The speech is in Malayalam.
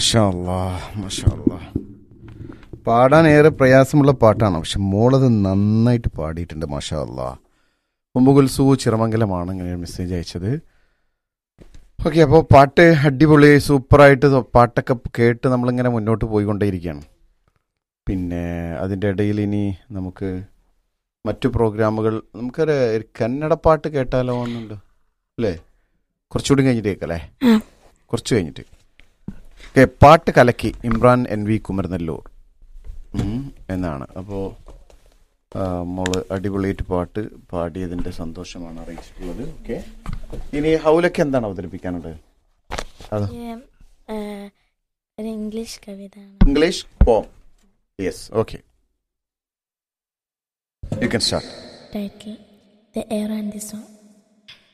മാഷാ അല്ലാ മാഷാ അല്ലാ പാടാൻ ഏറെ പ്രയാസമുള്ള പാട്ടാണ് പക്ഷെ മോളത് നന്നായിട്ട് പാടിയിട്ടുണ്ട് മാഷാ അല്ലാ കുമ്പകുൽസു ചിറമംഗലമാണ് ഇങ്ങനെ മെസ്സേജ് അയച്ചത് ഓക്കെ അപ്പോൾ പാട്ട് അടിപൊളി സൂപ്പറായിട്ട് ത- പാട്ടൊക്കെ കേട്ട് നമ്മളിങ്ങനെ മുന്നോട്ട് പോയിക്കൊണ്ടേയിരിക്കുകയാണ് പിന്നെ അതിൻ്റെ ഇടയിൽ ഇനി നമുക്ക് മറ്റു പ്രോഗ്രാമുകൾ നമുക്കൊരു കന്നഡ പാട്ട് കേട്ടാലോ എന്നുണ്ട് അല്ലേ കുറച്ചുകൂടി കഴിഞ്ഞിട്ട് കേൾക്കല്ലേ ആ. കുറച്ച് കഴിഞ്ഞിട്ട് ഓക്കെ പാട്ട് കലക്കി ഇമ്രാൻ എൻ വി കുമരനെല്ലൂർ ഉം, എന്നാണ് അപ്പോൾ മോള് അടിപൊളിയായിട്ട് പാട്ട് പാടിയതിൻ്റെ സന്തോഷമാണ് അറിയിച്ചിട്ടുള്ളത് ഓക്കെ ഇനി ഹൗലൊക്കെ എന്താണ് അവതരിപ്പിക്കാനുള്ളത് അത് ഏം, ഏ, ഒരു ഇംഗ്ലീഷ് കവിത ആണ് English poem yes okay you can start title the air and the song